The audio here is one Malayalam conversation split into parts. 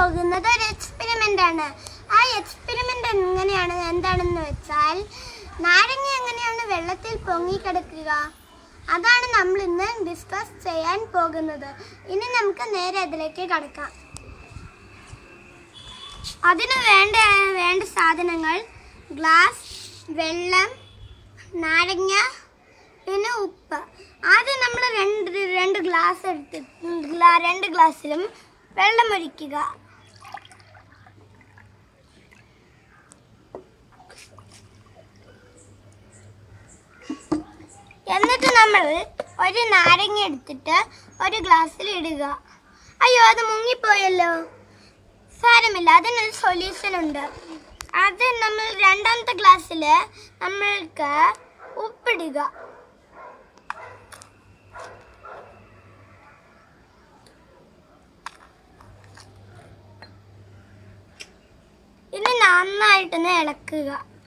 പോകുന്നത് ഒരു എക്സ്പെരിമെന്റ് ആണ് ആ എക്സ്പെരിമെന്റ് എങ്ങനെയാണ് എന്താണെന്ന് വെച്ചാൽ നാരങ്ങ എങ്ങനെയാണ് വെള്ളത്തിൽ പൊങ്ങിക്കിടക്കുക അതാണ് നമ്മൾ ഇന്ന് ഡിസ്കസ് ചെയ്യാൻ പോകുന്നത് ഇനി നമുക്ക് നേരെ അതിലേക്ക് കടക്കാം അതിന് വേണ്ട വേണ്ട സാധനങ്ങൾ ഗ്ലാസ് വെള്ളം നാരങ്ങ പിന്നെ ഉപ്പ് ആദ്യം നമ്മൾ രണ്ട് രണ്ട് ഗ്ലാസ് എടുത്ത് ഗ്ലാ- രണ്ട് ഗ്ലാസ്സിലും വെള്ളം ഒഴിക്കുക എന്നിട്ട് നമ്മൾ ഒരു നാരങ്ങ എടുത്തിട്ട് ഒരു ഗ്ലാസ്സിൽ ഇടുക അയ്യോ അത് മുങ്ങിപ്പോയല്ലോ സാരമില്ല അതിനൊരു സൊല്യൂഷൻ ഉണ്ട് അത് നമ്മൾ രണ്ടാമത്തെ ഗ്ലാസ്സിൽ നമ്മൾക്ക് ഉപ്പിടുക ഇനി നന്നായിട്ടൊന്ന് ഇളക്കുക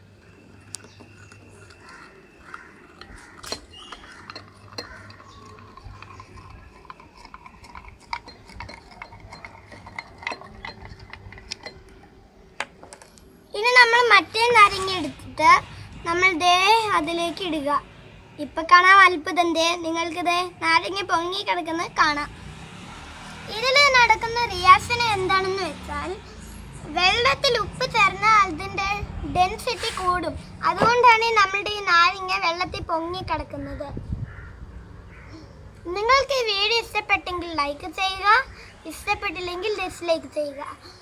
ഇനി നമ്മൾ മറ്റേ നാരങ്ങ എടുത്തിട്ട് നമ്മൾ ദേ അതിലേക്ക് ഇടുക ഇപ്പൊ കാണാം അത്ഭുതം ദേ നിങ്ങൾക്ക് ദേ നാരങ്ങ പൊങ്ങി കിടക്കുന്നത് കാണാം ഇതിൽ നടക്കുന്ന റിയാക്ഷൻ എന്താണെന്ന് വെച്ചാൽ വെള്ളത്തിൽ ഉപ്പ് ചേർന്നാൽ അതിന്റെ ഡെൻസിറ്റി കൂടും അതുകൊണ്ടാണ് ഈ നമ്മളുടെ ഈ നാരങ്ങ വെള്ളത്തിൽ പൊങ്ങി കിടക്കുന്നത് നിങ്ങൾക്ക് ഈ വീഡിയോ ഇഷ്ടപ്പെട്ടെങ്കിൽ ലൈക്ക് ചെയ്യുക ഇഷ്ടപ്പെട്ടില്ലെങ്കിൽ ഡിസ്ലൈക്ക് ചെയ്യുക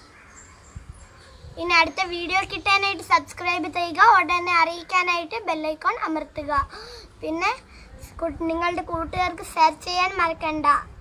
ഇനി അടുത്ത വീഡിയോ കിട്ടാനായിട്ട് സബ്സ്ക്രൈബ് ചെയ്യുക ഉടനെ അറിയിക്കാനായിട്ട് ബെല്ലൈക്കോൺ അമർത്തുക പിന്നെ കു- നിങ്ങളുടെ കൂട്ടുകാർക്ക് ഷെയർ ചെയ്യാൻ മറക്കണ്ട